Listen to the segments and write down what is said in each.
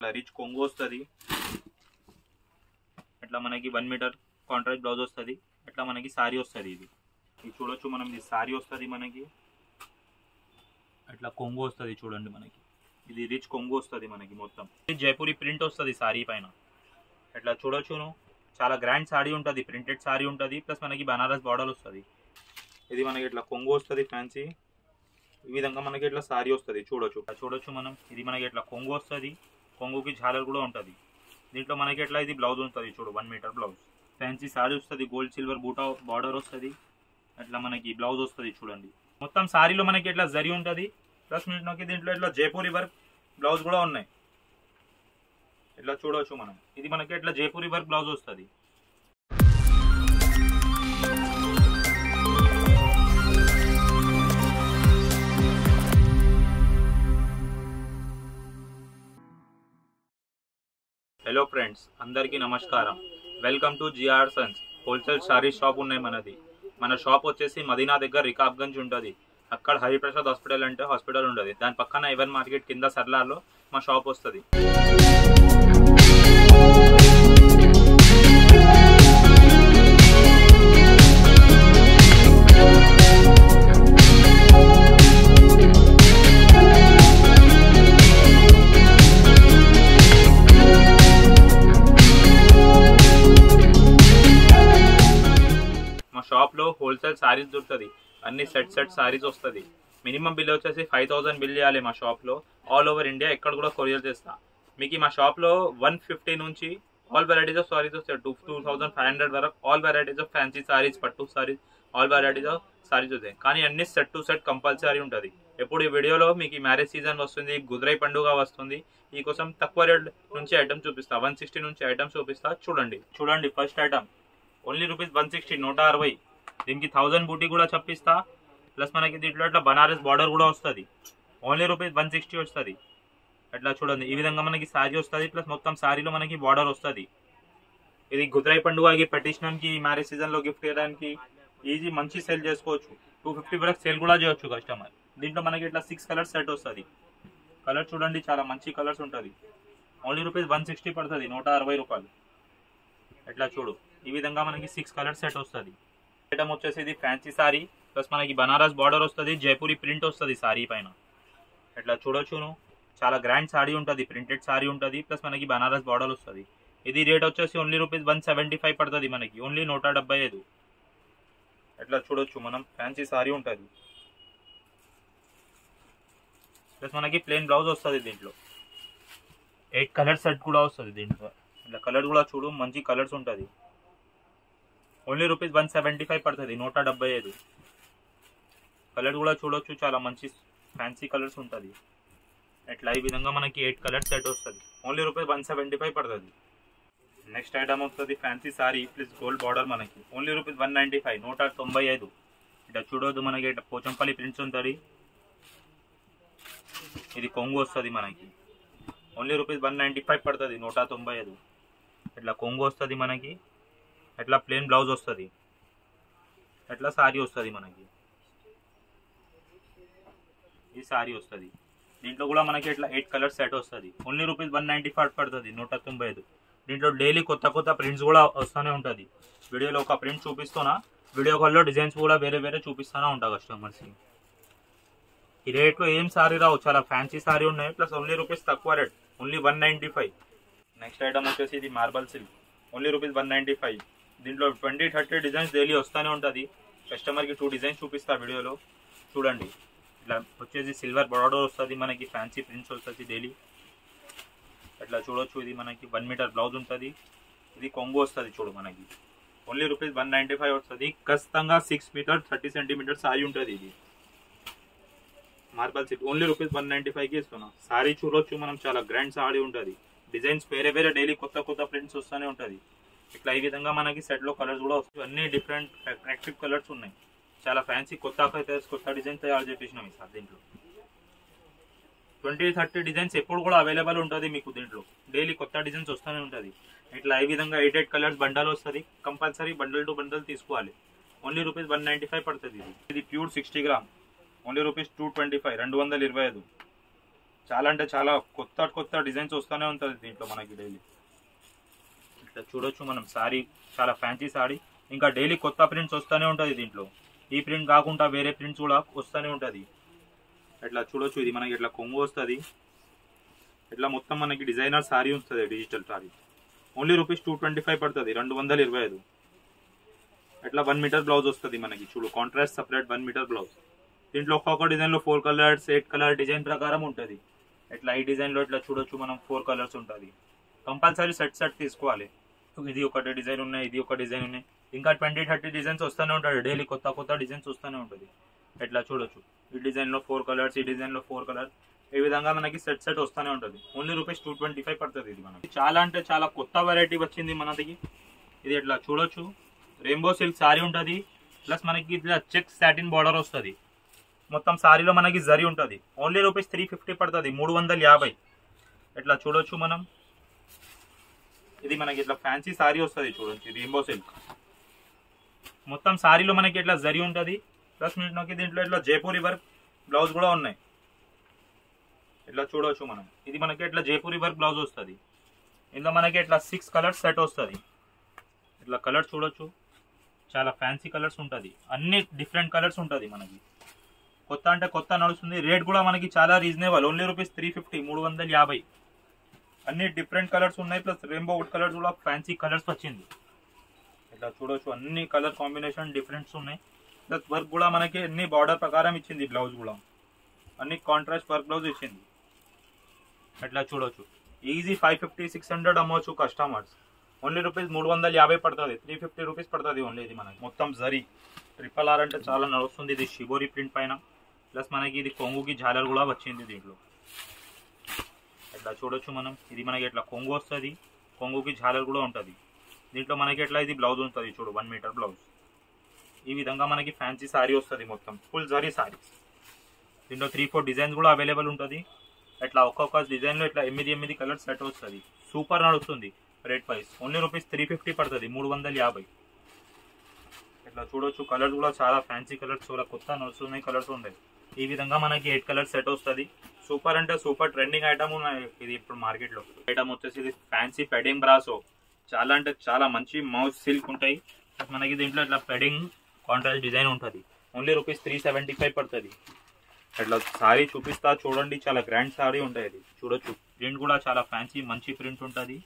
ఇట్లా రిచ్ కొంగు వస్తుంది ఇట్లా మనకి వన్ మీటర్ కాంట్రాక్ట్ బ్లౌజ్ వస్తుంది ఇట్లా మనకి సారీ వస్తుంది ఇది ఇది చూడొచ్చు మనం ఇది సారీ వస్తుంది మనకి ఇట్లా కొంగు వస్తుంది చూడండి మనకి ఇది రిచ్ కొంగు వస్తుంది మనకి మొత్తం ఇది జైపూరి ప్రింట్ వస్తుంది సారీ పైన ఇట్లా చూడొచ్చును చాలా గ్రాండ్ సారీ ఉంటుంది ప్రింటెడ్ సారీ ఉంటుంది ప్లస్ మనకి బనారస్ బార్డర్ వస్తుంది ఇది మనకి ఇట్లా కొంగు వస్తుంది ఫ్యాన్సీ ఈ విధంగా మనకి ఇట్లా సారీ వస్తుంది చూడొచ్చు ఇట్లా చూడొచ్చు మనం ఇది మనకి ఇట్లా కొంగు వస్తుంది కొంగుకి ఝాలర్ కూడా ఉంటుంది దీంట్లో మనకి ఎట్లా ఇది బ్లౌజ్ ఉంటుంది చూడు one metre blouse fancy sari వస్తుంది గోల్డ్ సిల్వర్ బూటా బార్డర్ వస్తుంది అట్లా మనకి బ్లౌజ్ వస్తుంది చూడండి మొత్తం సారీలో మనకి ఇట్లా జరి ఉంటుంది ప్లస్ మనకి దీంట్లో ఇట్లా జైపూరి వర్క్ బ్లౌజ్ కూడా ఉన్నాయి ఇట్లా చూడవచ్చు మనం ఇది మనకి ఇట్లా జైపూరి వర్క్ బ్లౌజ్ వస్తుంది హలో ఫ్రెండ్స్ అందరికీ నమస్కారం welcome to GR sons wholesale sari shop ఉన్నాయి మనది మన షాప్ వచ్చేసి మదీనా దగ్గర రికాబ్గంజ్ ఉంటుంది అక్కడ హరిప్రసాద్ హాస్పిటల్ అంటే హాస్పిటల్ ఉండదు దాని పక్కన ఎవెన్ మార్కెట్ కింద సర్లార్లో మా షాప్ వస్తుంది మా షాప్లో హోల్సేల్ సారీస్ దొరుకుతుంది అన్ని సెట్ సెట్ సారీస్ వస్తుంది మినిమం బిల్ వచ్చేసి ఫైవ్ థౌసండ్ బిల్ చేయాలి మా షాప్లో ఆల్ ఓవర్ ఇండియా ఎక్కడ కూడా కొరియర్ చేస్తా మీకు మా షాప్లో వన్ ఫిఫ్టీ నుంచి ఆల్ వెరైటీస్ ఆఫ్ సారీస్ వస్తాయి to two thousand five hundred వరకు all varieties of fancy saris పట్టు saris all varieties of saris వస్తాయి కానీ అన్ని సెట్ టు సెట్ కంపల్సరీ ఉంటుంది ఎప్పుడు ఈ వీడియోలో మీకు ఈ మ్యారేజ్ సీజన్ వస్తుంది గుజరై పండుగ వస్తుంది ఈ కోసం తక్కువ రేట్ నుంచి ఐటమ్ చూపిస్తా వన్ సిక్స్టీ నుంచి ఐటమ్స్ చూపిస్తా చూడండి చూడండి first item only rupees one sixty నూట అరవై దీనికి థౌజండ్ బూటీ కూడా చెప్పిస్తా ప్లస్ మనకి దీంట్లో ఇట్లా బనారస్ బార్డర్ కూడా వస్తుంది ఓన్లీ రూపీస్ వన్ సిక్స్టీ వస్తుంది అట్లా చూడండి ఈ విధంగా మనకి శారీ వస్తుంది ప్లస్ మొత్తం శారీలో మనకి బార్డర్ వస్తుంది ఇది గుజరాయి పండుగకి పెట్టించడానికి మ్యారేజ్ సీజన్లో గిఫ్ట్ చేయడానికి ఈజీ మంచి సేల్ చేసుకోవచ్చు టూ ఫిఫ్టీ వరకు సేల్ కూడా చేయొచ్చు కస్టమర్ దీంట్లో మనకి ఇట్లా సిక్స్ కలర్స్ సెట్ వస్తుంది కలర్ చూడండి చాలా మంచి కలర్స్ ఉంటుంది ఓన్లీ రూపీస్ వన్ సిక్స్టీ పడుతుంది నూట అరవై రూపాయలు ఎట్లా చూడు ఈ విధంగా మనకి సిక్స్ కలర్ సెట్ వస్తుంది ఐటమ్ వచ్చేసి ఇది ఫ్యాన్సీ సారీ ప్లస్ మనకి బనారస్ బార్డర్ వస్తుంది జైపూరి ప్రింట్ వస్తుంది సారీ పైన ఎట్లా చూడొచ్చును చాలా గ్రాండ్ సారీ ఉంటుంది ప్రింటెడ్ సారీ ఉంటుంది ప్లస్ మనకి బనారస్ బార్డర్ వస్తుంది ఇది రేట్ వచ్చేసి only rupees one seventy five పడుతుంది మనకి ఓన్లీ నూట డెబ్బై ఐదు ఎట్లా చూడొచ్చు మనం ఫ్యాన్సీ సారీ ఉంటుంది ప్లస్ మనకి ప్లెయిన్ బ్లౌజ్ వస్తుంది దీంట్లో ఎయిట్ కలర్ సెట్ కూడా వస్తుంది దీంట్లో ఇట్లా కలర్ కూడా చూడు మంచి కలర్స్ ఉంటుంది only rupees one seventy five పడుతుంది నూట డెబ్బై ఐదు కలర్ కూడా చూడొచ్చు చాలా మంచి ఫ్యాన్సీ కలర్స్ ఉంటుంది ఇట్లా ఈ విధంగా మనకి ఎయిట్ కలర్ సెట్ వస్తుంది only rupees one seventy five పడుతుంది నెక్స్ట్ ఐటమ్ వస్తుంది fancy sari plus gold border మనకి only rupees one ninety five నూట తొంభై ఐదు ఇట్లా చూడొద్దు మనకి ఇట్లా పోచంపల్లి ప్రింట్స్ ఉంటుంది ఇది కొంగు వస్తుంది మనకి only rupees one ninety five పడుతుంది నూట తొంభై ఐదు ఇట్లా కొంగు వస్తుంది మనకి ఎట్లా ప్లెయిన్ బ్లౌజ్ వస్తుంది ఎట్లా సారీ వస్తుంది మనకి ఈ సారీ వస్తుంది దీంట్లో కూడా మనకి ఇట్లా ఎయిట్ కలర్ సెట్ వస్తుంది only rupees one ninety five పడుతుంది నూట తొంభై ఐదు దీంట్లో డైలీ కొత్త కొత్త ప్రింట్స్ కూడా వస్తూనే ఉంటుంది వీడియోలో ఒక ప్రింట్ చూపిస్తున్నా వీడియో కాల్లో డిజైన్స్ కూడా వేరే వేరే చూపిస్తూనే ఉంటా కస్టమర్స్కి ఈ రేట్లో ఏం సారీ రావు చాలా ఫ్యాన్సీ సారీ ఉన్నాయి ప్లస్ ఓన్లీ రూపీస్ తక్కువ rate only one ninety five next item వచ్చేసి ఇది marble silk only rupees one ninety five దీంట్లో ట్వంటీ థర్టీ డిజైన్స్ డైలీ వస్తూనే ఉంటుంది కస్టమర్కి టూ డిజైన్స్ చూపిస్తా వీడియోలో చూడండి ఇట్లా వచ్చేసి సిల్వర్ బార్డర్ వస్తుంది మనకి ఫ్యాన్సీ ప్రింట్స్ వస్తుంది డైలీ ఇట్లా చూడొచ్చు ఇది మనకి వన్ మీటర్ బ్లౌజ్ ఉంటుంది ఇది కొంగు వస్తుంది చూడు మనకి only rupees one ninety five వస్తుంది ఖచ్చితంగా six metre thirty centimetre sari ఉంటుంది ఇది marble silk only rupees one ninety ఫైవ్కి ఇస్తున్నాం సారీ చూడొచ్చు మనం చాలా గ్రాండ్ సారీ ఉంటుంది డిజైన్స్ వేరే వేరే డైలీ కొత్త కొత్త ప్రింట్స్ వస్తూనే ఉంటుంది ఇట్లా ఈ విధంగా మనకి సెట్లో కలర్స్ కూడా వస్తాయి అన్ని డిఫరెంట్ అట్రాక్టివ్ కలర్స్ ఉన్నాయి చాలా ఫ్యాన్సీ కొత్త ఫైటర్స్ కొత్త డిజైన్ తయారు చేపించినాం ఈసారి దీంట్లో ట్వంటీ థర్టీ డిజైన్స్ ఎప్పుడు కూడా అవైలబుల్ ఉంటుంది మీకు దీంట్లో డైలీ కొత్త డిజైన్స్ వస్తూనే ఉంటుంది ఇట్లా ఈ విధంగా ఎయిట్ ఎయిట్ కలర్స్ బండల్ వస్తుంది కంపల్సరీ బండల్ టు బండల్ తీసుకోవాలి only rupees one ninety five పడుతుంది ఇది ఇది pure sixty gram only rupees two twenty five రెండు వందల ఇరవై ఐదు చాలా అంటే చాలా కొత్త కొత్త డిజైన్స్ వస్తూనే ఉంటుంది దీంట్లో మనకి డైలీ ఇట్లా చూడొచ్చు మనం సారీ చాలా ఫ్యాన్సీ సారీ ఇంకా డైలీ కొత్త ప్రింట్స్ వస్తూనే ఉంటుంది దీంట్లో ఈ ప్రింట్ కాకుండా వేరే ప్రింట్స్ కూడా వస్తూనే ఉంటుంది ఇట్లా చూడొచ్చు ఇది మనకి ఇట్లా కొంగు వస్తుంది ఇట్లా మొత్తం మనకి డిజైనర్ సారీ వస్తుంది digital sari only rupees two twenty five పడుతుంది రెండు వందల ఇరవై ఐదు ఇట్లా వన్ మీటర్ బ్లౌజ్ వస్తుంది మనకి చూడు contrast separate one metre blouse దీంట్లో ఒక్కొక్క డిజైన్లో four colours eight colour design ప్రకారం ఉంటుంది ఇట్లా ఈ డిజైన్లో ఇట్లా చూడొచ్చు మనం ఫోర్ కలర్స్ ఉంటుంది కంపల్సరీ సెట్ సెట్ తీసుకోవాలి ఇది ఒకటి డిజైన్ ఉన్నాయి ఇది ఒక డిజైన్ ఉన్నాయి ఇంకా ట్వంటీ థర్టీ డిజైన్స్ వస్తూనే ఉంటాయి డైలీ కొత్త కొత్త డిజైన్స్ వస్తూనే ఉంటుంది ఇట్లా చూడొచ్చు ఈ డిజైన్లో ఫోర్ కలర్స్ ఈ డిజైన్లో ఫోర్ కలర్స్ ఈ విధంగా మనకి సెట్ సెట్ వస్తూనే ఉంటుంది only rupees two twenty five పడుతుంది ఇది మనకి చాలా అంటే చాలా కొత్త వెరైటీ వచ్చింది మనకి ఇది ఇట్లా చూడొచ్చు రెయిన్బో సిల్క్ సారీ ఉంటుంది ప్లస్ మనకి ఇట్లా చెక్ సాటిన్ బార్డర్ వస్తుంది మొత్తం సారీలో మనకి జరి ఉంటుంది ఓన్లీ రూపీస్ త్రీ ఫిఫ్టీ పడుతుంది మూడు వందల యాభై ఇట్లా చూడొచ్చు మనం ఇది మనకి ఇట్లా ఫ్యాన్సీ సారీ వస్తుంది చూడొచ్చు రెయిన్బో సిల్క్ మొత్తం సారీలో మనకి ఇట్లా జరి ఉంటుంది ప్లస్ మనకి దీంట్లో ఇట్లా జైపూరి వర్క్ బ్లౌజ్ కూడా ఉన్నాయి ఇట్లా చూడవచ్చు మనం ఇది మనకి ఇట్లా జైపూరి వర్క్ బ్లౌజ్ వస్తుంది ఇందులో మనకి ఇట్లా సిక్స్ కలర్స్ సెట్ వస్తుంది ఇట్లా కలర్స్ చూడొచ్చు చాలా ఫ్యాన్సీ కలర్స్ ఉంటుంది అన్ని డిఫరెంట్ కలర్స్ ఉంటుంది మనకి కొత్త అంటే కొత్త నడుస్తుంది రేట్ కూడా మనకి చాలా reasonable only rupees three fifty మూడు వందల యాభై అన్ని డిఫరెంట్ కలర్స్ ఉన్నాయి ప్లస్ రెయిన్బో వుడ్ కలర్స్ కూడా ఫ్యాన్సీ కలర్స్ వచ్చింది ఇట్లా చూడొచ్చు అన్ని కలర్ కాంబినేషన్ డిఫరెంట్స్ ఉన్నాయి ప్లస్ వర్క్ కూడా మనకి అన్ని బార్డర్ ప్రకారం ఇచ్చింది బ్లౌజ్ కూడా అన్ని కాంట్రాస్ట్ వర్క్ బ్లౌజ్ ఇచ్చింది అట్లా చూడొచ్చు easy five fifty six hundred అమ్మవచ్చు కస్టమర్స్ ఓన్లీ రూపీస్ మూడు వందల యాభై పడుతుంది త్రీ ఫిఫ్టీ రూపీస్ పడుతుంది ఓన్లీ ఇది మనకి మొత్తం జరీ ట్రిపుల్ ఆర్ అంటే చాలా నడుస్తుంది ఇది షిబోరి ప్రింట్ పైన ప్లస్ మనకి ఇది కొంగుకి జాలర్ కూడా వచ్చింది దీంట్లో ఇట్లా చూడొచ్చు మనం ఇది మనకి ఇట్లా కొంగు వస్తుంది కొంగుకి జాలర్ కూడా ఉంటుంది దీంట్లో మనకి ఎట్లా ఇది బ్లౌజ్ ఉంటుంది చూడు వన్ మీటర్ బ్లౌజ్ ఈ విధంగా మనకి ఫ్యాన్సీ సారీ వస్తుంది మొత్తం ఫుల్ జరీ సారీ దీంట్లో త్రీ ఫోర్ డిజైన్స్ కూడా అవైలబుల్ ఉంటుంది ఇట్లా ఒక్కొక్క డిజైన్లో ఇట్లా ఎనిమిది ఎనిమిది కలర్స్ సెట్ వస్తుంది సూపర్ నడుస్తుంది rate price only rupees three fifty పడుతుంది మూడు వందల యాభై ఇట్లా చూడొచ్చు కలర్స్ కూడా చాలా ఫ్యాన్సీ కలర్స్ చాలా కొత్త నడుస్తున్నాయి కలర్స్ ఉన్నాయి ఈ విధంగా మనకి ఎయిట్ కలర్స్ సెట్ వస్తుంది సూపర్ అంటే సూపర్ ట్రెండింగ్ ఐటమ్ ఉన్నాయి ఇది ఇప్పుడు మార్కెట్లో ఐటమ్ వచ్చేసి ఇది ఫ్యాన్సీ ఫెడింగ్ బ్రాసో చాలా అంటే చాలా మంచి మౌత్ సిల్క్ ఉంటాయి మనకి దీంట్లో ఇట్లా ఫెడింగ్ కాంట్రాస్ట్ డిజైన్ ఉంటుంది only rupees three seventy five పడుతుంది ఇట్లా సారీ చూపిస్తా చూడండి చాలా గ్రాండ్ సారీ ఉంటుంది ఇది చూడొచ్చు ప్రింట్ కూడా చాలా ఫ్యాన్సీ మంచి ప్రింట్ ఉంటుంది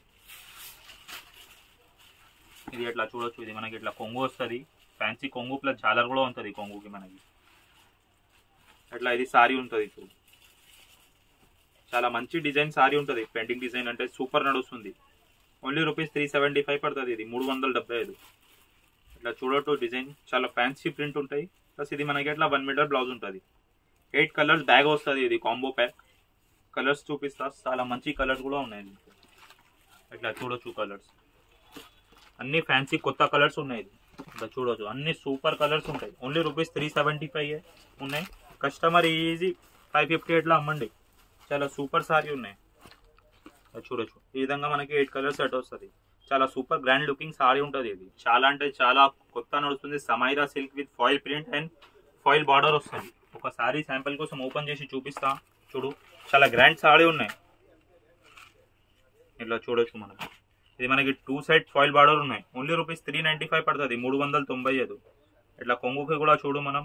ఇది ఇట్లా చూడొచ్చు ఇది మనకి ఇట్లా కొంగు వస్తుంది ఫ్యాన్సీ కొంగు ప్లస్ జాలర్ కూడా ఉంటుంది కొంగుకి మనకి అట్లా ఇది సారీ ఉంటుంది చూడు చాలా మంచి డిజైన్ సారీ ఉంటుంది పెండింగ్ డిజైన్ అంటే సూపర్ నడుస్తుంది only rupees three seventy five పడుతుంది ఇది మూడు వందల డెబ్బై ఐదు ఇట్లా చూడటం డిజైన్ చాలా ఫ్యాన్సీ ప్రింట్ ఉంటాయి ప్లస్ ఇది మనకి ఇట్లా వన్ మీటర్ బ్లౌజ్ ఉంటుంది ఎయిట్ కలర్స్ బ్యాగ్ వస్తుంది ఇది కాంబో ప్యాక్ కలర్స్ చూపిస్తా చాలా మంచి కలర్స్ కూడా ఉన్నాయి దీంట్లో ఇట్లా చూడొచ్చు కలర్స్ అన్ని ఫ్యాన్సీ కొత్త కలర్స్ ఉన్నాయి ఇది ఇట్లా చూడొచ్చు అన్ని సూపర్ కలర్స్ ఉంటాయి only rupees three seventy five ఉన్నాయి కస్టమర్ ఈజీ ఫైవ్ ఫిఫ్టీ ఎట్లా అమ్మండి చాలా సూపర్ సారీ ఉన్నాయి అది చూడొచ్చు ఈ విధంగా మనకి ఎయిట్ కలర్ సెట్ వస్తుంది చాలా సూపర్ గ్రాండ్ లుకింగ్ సారీ ఉంటుంది ఇది చాలా అంటే చాలా కొత్త నడుస్తుంది Samaira silk with foil print and foil border వస్తుంది ఒక సారీ శాంపిల్ కోసం ఓపెన్ చేసి చూపిస్తా చూడు చాలా గ్రాండ్ సారీ ఉన్నాయి ఇట్లా చూడొచ్చు మనం ఇది మనకి టూ సైడ్ ఫాయిల్ బార్డర్ ఉన్నాయి only rupees three ninety five పడుతుంది మూడు వందల తొంభై ఐదు ఇట్లా కొంగుకి కూడా చూడు మనం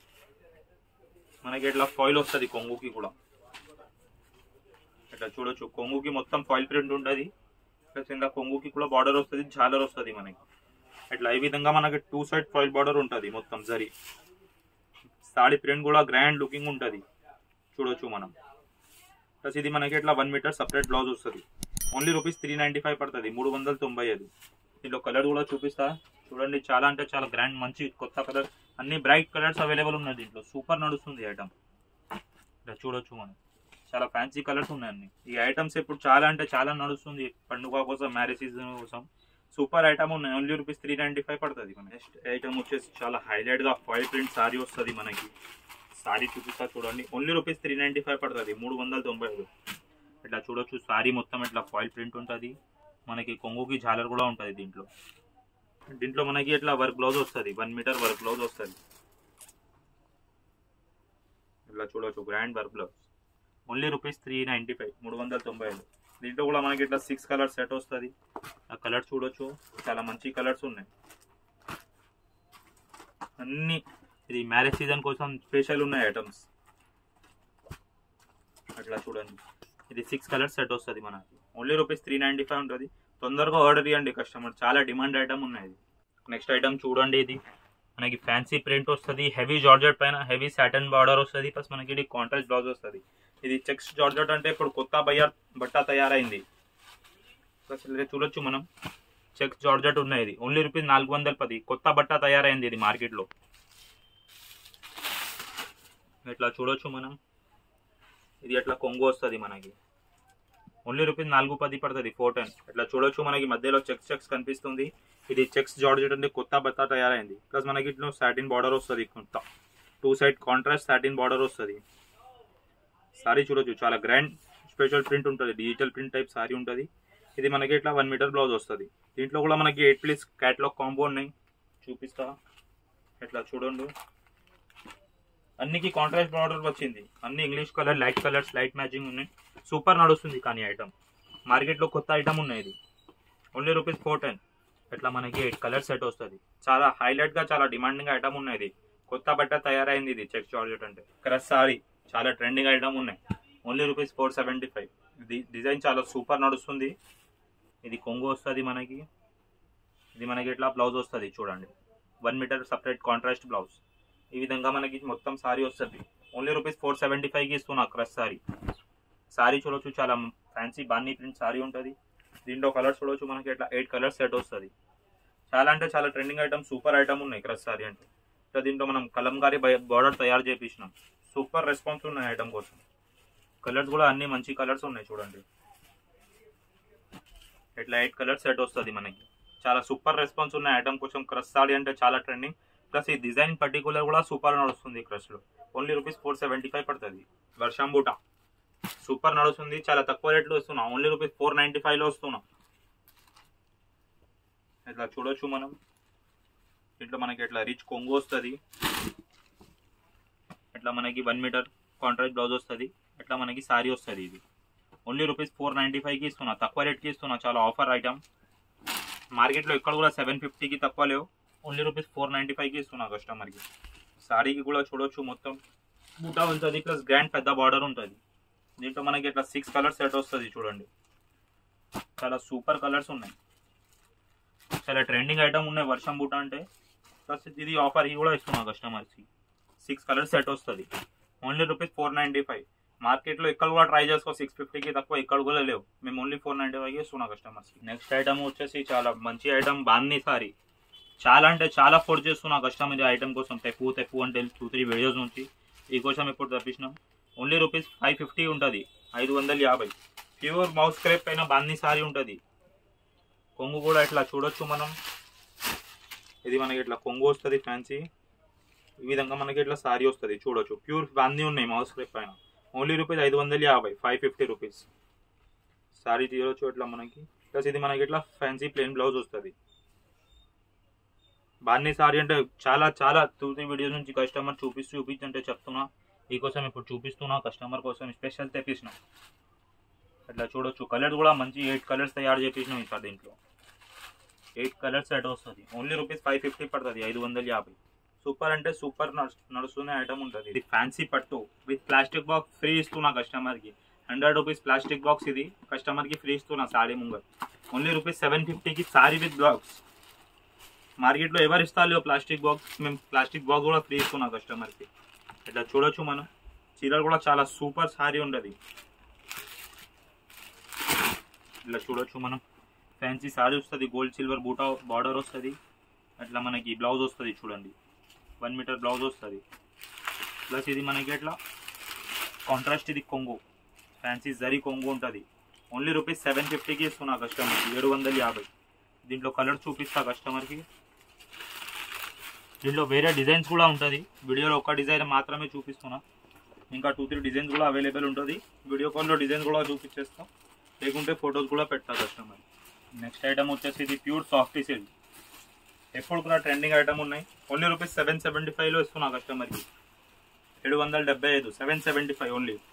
మనకి ఇట్లా ఫాయిల్ వస్తుంది కొంగుకి కూడా ఇట్లా చూడొచ్చు కొంగుకి మొత్తం ఫాయిల్ ప్రింట్ ఉంటుంది ప్లస్ ఇంకా కొంగుకి కూడా బార్డర్ వస్తుంది జాలర్ వస్తుంది మనకి ఇట్లా ఈ విధంగా మనకి టూ సైడ్ ఫాయిల్ బార్డర్ ఉంటుంది మొత్తం జరి సాడీ ప్రింట్ కూడా గ్రాండ్ లుకింగ్ ఉంటుంది చూడొచ్చు మనం ప్లస్ ఇది మనకి ఇట్లా వన్ మీటర్ సపరేట్ బ్లౌజ్ వస్తుంది only rupees three ninety five పడుతుంది మూడు వందల తొంభై ఐదు దీంట్లో కలర్ కూడా చూపిస్తా చూడండి చాలా అంటే చాలా గ్రాండ్ మంచి కొత్త కలర్ అన్ని బ్రైట్ కలర్స్ అవైలబుల్ ఉన్నాయి దీంట్లో సూపర్ నడుస్తుంది ఐటమ్ ఇలా చూడొచ్చు మనం చాలా ఫ్యాన్సీ కలర్స్ ఉన్నాయి అన్ని ఈ ఐటమ్స్ ఇప్పుడు చాలా అంటే చాలా నడుస్తుంది పండుగ కోసం మ్యారేజ్ సీజన్ కోసం సూపర్ ఐటమ్ ఉన్నాయి only rupees three ninety five పడుతుంది మన నెక్స్ట్ ఐటమ్ వచ్చేసి చాలా హైలైట్ గా ఫాయిల్ ప్రింట్ సారీ వస్తుంది మనకి సారీ చూపిస్తా చూడండి only rupees three ninety five పడుతుంది మూడు వందల తొంభై ఐదు ఇట్లా చూడొచ్చు సారీ మొత్తం ఇట్లా ఫాయిల్ ప్రింట్ ఉంటుంది మనకి కొంగుకి జాలర్ కూడా ఉంటుంది దీంట్లో దీంట్లో మనకి ఇట్లా వర్క్ బ్లౌజ్ వస్తుంది వన్ మీటర్ వర్క్ బ్లౌజ్ వస్తుంది ఇట్లా చూడొచ్చు grand work blouse only rupees three ninety five మూడు వందల తొంభై ఐదు దీంట్లో కూడా మనకి ఇట్లా సిక్స్ కలర్ సెట్ వస్తుంది ఆ కలర్ చూడొచ్చు చాలా మంచి కలర్స్ ఉన్నాయి అన్ని ఇది మ్యారేజ్ సీజన్ కోసం స్పెషల్ ఉన్నాయి ఐటమ్స్ అట్లా చూడండి ఇది సిక్స్ కలర్స్ సెట్ వస్తుంది మనకి only rupees three ninety five ఉంటుంది తొందరగా ఆర్డర్ ఇవ్వండి కస్టమర్ చాలా డిమాండ్ ఐటమ్ ఉన్నాయి నెక్స్ట్ ఐటమ్ చూడండి ఇది మనకి ఫ్యాన్సీ ప్రింట్ వస్తుంది హెవీ జార్జెట్ పైన హెవీ సాటన్ బార్డర్ వస్తుంది ప్లస్ మనకి ఇది కాంట్రాస్ట్ బ్లౌజ్ వస్తుంది ఇది చెక్స్ జార్జెట్ అంటే ఇప్పుడు కొత్త బయ్యర్ బట్ట తయారైంది ప్లస్ ఇలా చూడొచ్చు మనం చెక్స్ జార్జెట్ ఉన్నాయి ఇది ఓన్లీ రూపీస్ నాలుగు వందల పది కొత్త బట్ట తయారైంది ఇది మార్కెట్లో ఇట్లా చూడొచ్చు మనం ఇది అట్లా కొంగు వస్తుంది మనకి ఓన్లీ రూపీస్ నాలుగు పది పడుతుంది ఫోర్ టెన్ ఇట్లా చూడొచ్చు మనకి మధ్యలో చెక్స్ చెక్స్ కనిపిస్తుంది ఇది చెక్స్ జార్జెట్ అంటే కొత్త బత్త తయారైంది ప్లస్ మనకి ఇట్లా సాటిన్ బార్డర్ వస్తుంది కొత్త two side contrast satin border వస్తుంది సారీ చూడొచ్చు చాలా గ్రాండ్ స్పెషల్ ప్రింట్ ఉంటుంది డిజిటల్ ప్రింట్ టైప్ సారీ ఉంటుంది ఇది మనకి ఇట్లా వన్ మీటర్ బ్లౌజ్ వస్తుంది దీంట్లో కూడా మనకి ఎయిట్ ప్లీస్ క్యాట్లాగ్ కాంబో ఉన్నాయి చూపిస్తా ఇట్లా చూడండి అన్నికి కాంట్రాస్ట్ బార్డర్ వచ్చింది అన్ని English colour light colours light matching ఉన్నాయి సూపర్ నడుస్తుంది కానీ ఐటమ్ మార్కెట్లో కొత్త ఐటమ్ ఉన్నాయి ఇది ఓన్లీ రూపీస్ ఫోర్ టెన్ ఇట్లా మనకి ఎయిట్ కలర్ సెట్ వస్తుంది చాలా హైలైట్ గా చాలా డిమాండింగ్ ఐటమ్ ఉన్నాయి ఇది కొత్త బట్ట తయారైంది ఇది చెక్ జార్జెట్ అంటే క్రస్ సారీ చాలా ట్రెండింగ్ ఐటమ్ ఉన్నాయి only rupees four seventy five ఇది డిజైన్ చాలా సూపర్ నడుస్తుంది ఇది కొంగు వస్తుంది మనకి ఇది మనకి ఇట్లా బ్లౌజ్ వస్తుంది చూడండి one metre separate contrast blouse ఈ విధంగా మనకి మొత్తం సారీ వస్తుంది ఓన్లీ రూపీస్ ఫోర్ సెవెంటీ ఫైవ్కి ఇస్తున్నా క్రష్ సారీ సారీ చూడొచ్చు చాలా ఫ్యాన్సీ బాన్నీ ప్రింట్ సారీ ఉంటుంది దీంట్లో కలర్స్ చూడొచ్చు మనకి ఇట్లా ఎయిట్ కలర్స్ సెట్ వస్తుంది చాలా అంటే చాలా ట్రెండింగ్ ఐటమ్ సూపర్ ఐటమ్ ఉన్నాయి క్రష్ సారీ అంటే ఇట్లా దీంట్లో మనం కలంకారీ బార్డర్ తయారు చేపించినాం సూపర్ రెస్పాన్స్ ఉన్నాయి ఐటమ్ కోసం కలర్స్ కూడా అన్ని మంచి కలర్స్ ఉన్నాయి చూడండి ఇట్లా ఎయిట్ కలర్స్ సెట్ వస్తుంది మనకి చాలా సూపర్ రెస్పాన్స్ ఉన్న ఐటమ్ కోసం క్రష్ సారీ అంటే చాలా ట్రెండింగ్ ప్లస్ ఈ డిజైన్ పర్టికులర్ కూడా సూపర్ నడుస్తుంది క్రష్ లో only rupees four seventy five పడుతుంది వర్షం బూట సూపర్ నడుస్తుంది చాలా తక్కువ రేట్లో ఇస్తున్నా only rupees four ninety five లో వస్తున్నా ఇట్లా చూడొచ్చు మనం ఇట్లా మనకి ఇట్లా రిచ్ కొంగు వస్తుంది ఇట్లా మనకి వన్ మీటర్ కాంట్రాక్ట్ బ్లౌజ్ వస్తుంది ఇట్లా మనకి సారీ వస్తుంది ఇది ఓన్లీ రూపీస్ ఫోర్ నైంటీ ఫైవ్కి ఇస్తున్నా తక్కువ రేట్కి ఇస్తున్నా చాలా ఆఫర్ ఐటమ్ మార్కెట్లో ఇక్కడ కూడా సెవెన్ ఫిఫ్టీకి తక్కువ లేవు ఓన్లీ రూపీస్ ఫోర్ నైంటీ ఫైవ్కి ఇస్తున్నా కస్టమర్కి సారీకి కూడా చూడొచ్చు మొత్తం బూటా ఉంటుంది ప్లస్ గ్రాండ్ పెద్ద బార్డర్ ఉంటుంది దీంట్లో మనకి ఇట్లా సిక్స్ కలర్స్ సెట్ వస్తుంది చూడండి చాలా సూపర్ కలర్స్ ఉన్నాయి చాలా ట్రెండింగ్ ఐటమ్ ఉన్నాయి వర్షం బూట అంటే ప్లస్ ఇది ఆఫర్ ఇది కూడా ఇస్తున్నా కస్టమర్స్కి సిక్స్ కలర్స్ సెట్ వస్తుంది only rupees four ninety five మార్కెట్లో ఇక్కడ కూడా ట్రై చేసుకో సిక్స్ ఫిఫ్టీకి తక్కువ ఇక్కడ కూడా లేవు మేము ఓన్లీ ఫోర్ నైంటీ ఫైవ్ ఇస్తున్నా కస్టమర్స్కి నెక్స్ట్ ఐటమ్ వచ్చేసి చాలా మంచి ఐటమ్ బాందీ సారీ చాలా అంటే చాలా ఫోర్స్ చేస్తున్నా కస్టమర్ ఇది ఐటమ్ కోసం తెప్పు తెప్పు అంటే టూ త్రీ వీడియోస్ నుంచి ఈ కోసం ఇప్పుడు తప్పించినాం ఓన్లీ రూపీస్ ఫైవ్ ఫిఫ్టీ ఉంటుంది ఐదు వందల యాభై ప్యూర్ మౌస్ స్క్రేప్ పైన బాందీ సారీ ఉంటుంది కొంగు కూడా ఇట్లా చూడొచ్చు మనం ఇది మనకి ఇట్లా కొంగు వస్తుంది ఫ్యాన్సీ ఈ విధంగా మనకి ఇట్లా సారీ వస్తుంది చూడొచ్చు ప్యూర్ బాందీ ఉన్నాయి మౌస్ స్క్రేప్ పైన ఓన్లీ రూపీస్ ఐదు వందల యాభై ఫైవ్ ఫిఫ్టీ రూపీస్ సారీ తీయవచ్చు ఇట్లా మనకి ప్లస్ ఇది మనకి ఇట్లా ఫ్యాన్సీ ప్లెయిన్ బ్లౌజ్ వస్తుంది బాన్నీ సారీ అంటే చాలా చాలా టూ త్రీ వీడియోస్ నుంచి కస్టమర్ చూపిస్తూ చూపించంటే చెప్తున్నా ఈ కోసం ఇప్పుడు చూపిస్తున్నా కస్టమర్ కోసం స్పెషల్ తెప్పించిన అట్లా చూడొచ్చు కలర్ కూడా మంచి ఎయిట్ కలర్స్ తయారు చేపించినాం ఈసారి దీంట్లో ఎయిట్ కలర్స్ సెట్ వస్తుంది ఓన్లీ రూపీస్ ఫైవ్ ఫిఫ్టీ పడుతుంది ఐదు వందల యాభై సూపర్ అంటే సూపర్ నడుస్తున్న ఐటమ్ ఉంటుంది ఇది ఫ్యాన్సీ పట్టు విత్ ప్లాస్టిక్ బాక్స్ ఫ్రీ ఇస్తున్నా కస్టమర్కి హండ్రెడ్ రూపీస్ ప్లాస్టిక్ బాక్స్ ఇది కస్టమర్కి ఫ్రీ ఇస్తున్నా సారీ ముంగర్ ఓన్లీ రూపీస్ సెవెన్ ఫిఫ్టీకి సారీ విత్ బాక్స్ మార్కెట్లో ఎవరు ఇస్తారు ప్లాస్టిక్ బాక్స్ మేము ప్లాస్టిక్ బాక్స్ కూడా ఫ్రీ ఇస్తున్నాం కస్టమర్కి ఇట్లా చూడొచ్చు మనం చీరలు కూడా చాలా సూపర్ సారీ ఉండదు ఇట్లా చూడొచ్చు మనం ఫ్యాన్సీ సారీ వస్తుంది గోల్డ్ సిల్వర్ బూటా బార్డర్ వస్తుంది అట్లా మనకి బ్లౌజ్ వస్తుంది చూడండి వన్ మీటర్ బ్లౌజ్ వస్తుంది ప్లస్ ఇది మనకి ఎట్లా కాంట్రాస్ట్ ఇది కొంగు ఫ్యాన్సీ జరీ కొంగు ఉంటుంది ఓన్లీ రూపీస్ సెవెన్ ఫిఫ్టీకి ఇస్తున్నా కస్టమర్కి ఏడు వందల యాభై దీంట్లో కలర్ చూపిస్తా కస్టమర్కి దీంట్లో వేరే డిజైన్స్ కూడా ఉంటుంది వీడియోలో ఒక డిజైన్ మాత్రమే చూపిస్తున్నా ఇంకా టూ త్రీ డిజైన్స్ కూడా అవైలబుల్ ఉంటుంది వీడియో కాల్లో డిజైన్స్ కూడా చూపించేస్తాం లేకుంటే ఫొటోస్ కూడా పెడతా కస్టమర్ నెక్స్ట్ ఐటమ్ వచ్చేసి ఇది ప్యూర్ సాఫ్ట్ సిల్క్ ఎప్పుడు కూడా ట్రెండింగ్ ఐటమ్ ఉన్నాయి ఓన్లీ రూపీస్ సెవెన్ సెవెంటీ ఫైవ్లో ఇస్తున్నా కస్టమర్కి ఏడు వందల డెబ్బై ఐదు సెవెన్ సెవెంటీ ఫైవ్ ఓన్లీ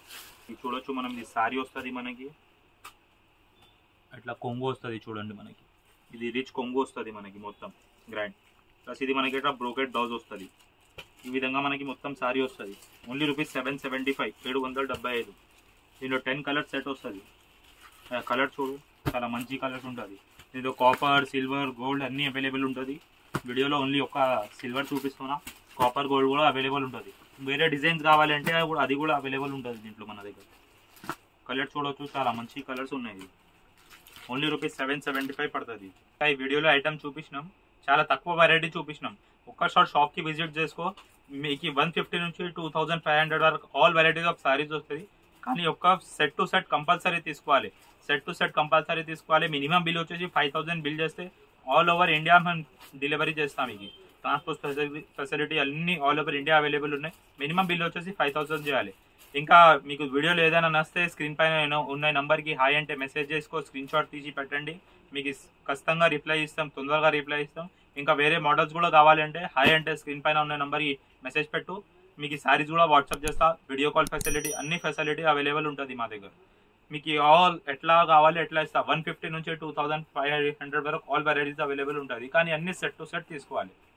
ఇది చూడొచ్చు మనం ఇది సారీ వస్తుంది మనకి అట్లా కొంగు వస్తుంది చూడండి మనకి ఇది రిచ్ కొంగు వస్తుంది మనకి మొత్తం గ్రాండ్ ప్లస్ ఇది మనకి ఇట్లా బ్రోకెట్ డౌజ్ వస్తుంది ఈ విధంగా మనకి మొత్తం సారీ వస్తుంది only rupees seven seventy five ఏడు వందల డెబ్బై ఐదు దీనిలో టెన్ కలర్ సెట్ వస్తుంది కలర్ చూడు చాలా మంచి కలర్స్ ఉంటుంది దీంట్లో కాపర్ సిల్వర్ గోల్డ్ అన్నీ అవైలబుల్ ఉంటుంది వీడియోలో ఓన్లీ ఒక సిల్వర్ చూపిస్తున్నా కాపర్ గోల్డ్ కూడా అవైలబుల్ ఉంటుంది వేరే డిజైన్స్ కావాలంటే అది కూడా- అది కూడా అవైలబుల్ ఉంటుంది దీంట్లో మన దగ్గర కలర్ చూడవచ్చు చాలా మంచి కలర్స్ ఉన్నాయి only rupees seven seventy five పడుతుంది ఈ వీడియోలో ఐటమ్ చూపించినాం చాలా తక్కువ వెరైటీ చూపించినాం ఒక్కసారి షాప్కి విజిట్ చేసుకో మీకు వన్ ఫిఫ్టీ నుంచి టూ థౌజండ్ ఫైవ్ హండ్రెడ్ వరకు ఆల్ వెరైటీస్ ఆఫ్ సారీస్ వస్తుంది కానీ ఒక్క సెట్ టు సెట్ కంపల్సరీ తీసుకోవాలి సెట్ టు సెట్ కంపల్సరీ తీసుకోవాలి మినిమం బిల్ వచ్చేసి ఫైవ్ థౌసండ్ బిల్ చేస్తే ఆల్ ఓవర్ ఇండియా మేము డెలివరీ చేస్తాం మీకు ట్రాన్స్పోర్ట్ ఫెసిలిటీ ఫెసిలిటీ అన్ని ఆల్ ఓవర్ ఇండియా అవైలబుల్ ఉన్నాయి మినిమం బిల్ వచ్చేసి ఫైవ్ థౌసండ్ చేయాలి ఇంకా మీకు వీడియోలో ఏదైనా నస్తే స్క్రీన్ పైన ఏమైనా ఉన్న నెంబర్కి హాయ్ అంటే మెసేజ్ చేసుకో స్క్రీన్ షాట్ తీసి పెట్టండి మీకు ఇస్- ఖచ్చితంగా రిప్లై ఇస్తాం తొందరగా రిప్లై ఇస్తాం ఇంకా వేరే మోడల్స్ కూడా కావాలంటే హాయ్ అంటే స్క్రీన్ పైన ఉన్న నెంబర్కి మెసేజ్ పెట్టు మీకు ఈ సారీస్ కూడా వాట్సాప్ చేస్తా వీడియో కాల్ ఫెసిలిటీ అన్ని ఫెసిలిటీ అవైలబుల్ ఉంటుంది మా దగ్గర మీకు ఆల్ ఎట్లా కావాలి ఎట్లా ఇస్తా వన్ ఫిఫ్టీ నుంచి టూ థౌసండ్ ఫైవ్ హండ్రెడ్ వరకు ఆల్ వెరైటీస్ అవైలబుల్ ఉంటుంది కానీ అన్ని సెట్ టు సెట్ తీసుకోవాలి